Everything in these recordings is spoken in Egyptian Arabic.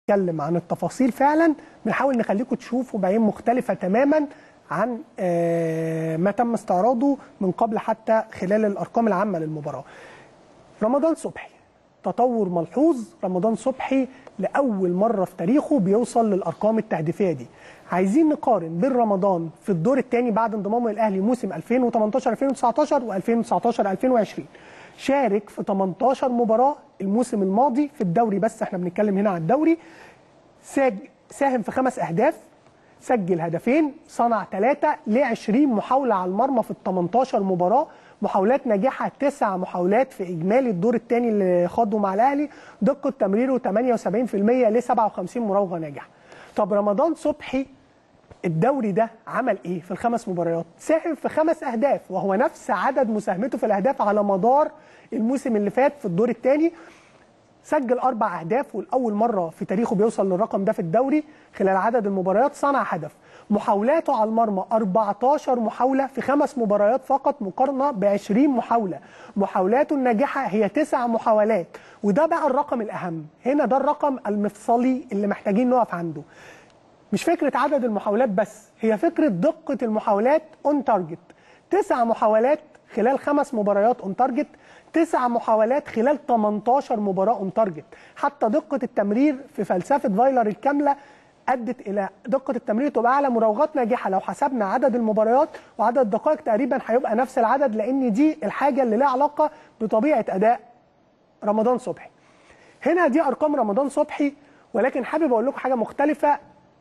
نتكلم عن التفاصيل فعلا بنحاول نخليكم تشوفوا بعين مختلفه تماما عن آه، ما تم استعراضه من قبل حتى خلال الارقام العامه للمباراه. رمضان صبحي تطور ملحوظ رمضان صبحي لاول مره في تاريخه بيوصل للارقام التهديفيه دي. عايزين نقارن بين رمضان في الدور الثاني بعد انضمامه للاهلي موسم 2018 2019 و2019 2020. شارك في 18 مباراه الموسم الماضي في الدوري بس احنا بنتكلم هنا عن الدوري ساج ساهم في خمس اهداف سجل هدفين صنع ثلاثه ل 20 محاوله على المرمى في ال 18 مباراه محاولات ناجحه تسع محاولات في اجمالي الدور الثاني اللي خاضه مع الاهلي دقه تمريره 78% ل 57 مراوغه ناجحه طب رمضان صبحي الدوري ده عمل ايه في الخمس مباريات؟ ساهم في خمس اهداف وهو نفس عدد مساهمته في الاهداف على مدار الموسم اللي فات في الدور الثاني سجل اربع اهداف والاول مره في تاريخه بيوصل للرقم ده في الدوري خلال عدد المباريات صنع هدف محاولاته على المرمى 14 محاوله في خمس مباريات فقط مقارنه ب 20 محاوله محاولاته الناجحه هي تسع محاولات وده بقى الرقم الاهم هنا ده الرقم المفصلي اللي محتاجين نقف عنده مش فكرة عدد المحاولات بس هي فكرة دقة المحاولات اون تارجت تسع محاولات خلال خمس مباريات اون تارجت تسع محاولات خلال 18 مباراة اون تارجت حتى دقة التمرير في فلسفة فايلر الكاملة ادت الى دقه التمرير تبقى اعلى مراوغات ناجحه لو حسبنا عدد المباريات وعدد الدقائق تقريبا هيبقى نفس العدد لان دي الحاجه اللي لها علاقه بطبيعه اداء رمضان صبحي. هنا دي ارقام رمضان صبحي ولكن حابب اقول لكم حاجه مختلفه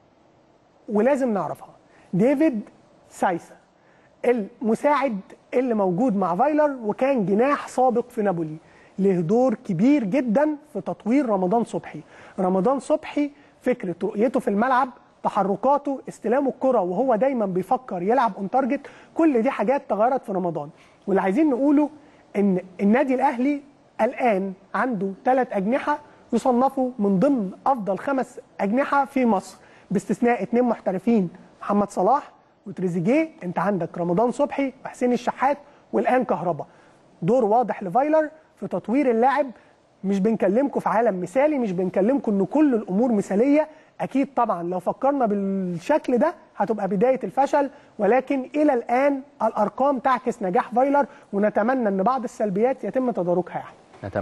ولازم نعرفها ديفيد سايسا المساعد اللي موجود مع فايلر وكان جناح سابق في نابولي له دور كبير جدا في تطوير رمضان صبحي رمضان صبحي فكره رؤيته في الملعب تحركاته استلامه الكره وهو دايما بيفكر يلعب اون تارجت كل دي حاجات تغيرت في رمضان واللي عايزين نقوله ان النادي الاهلي الان عنده ثلاث اجنحه يصنفوا من ضمن افضل خمس اجنحه في مصر باستثناء اثنين محترفين محمد صلاح وتريزيجيه انت عندك رمضان صبحي وحسين الشحات والان كهربا دور واضح لفايلر في تطوير اللاعب مش بنكلمكم في عالم مثالي مش بنكلمكم ان كل الامور مثاليه اكيد طبعا لو فكرنا بالشكل ده هتبقى بدايه الفشل ولكن الى الان الارقام تعكس نجاح فايلر ونتمنى ان بعض السلبيات يتم تداركها يعني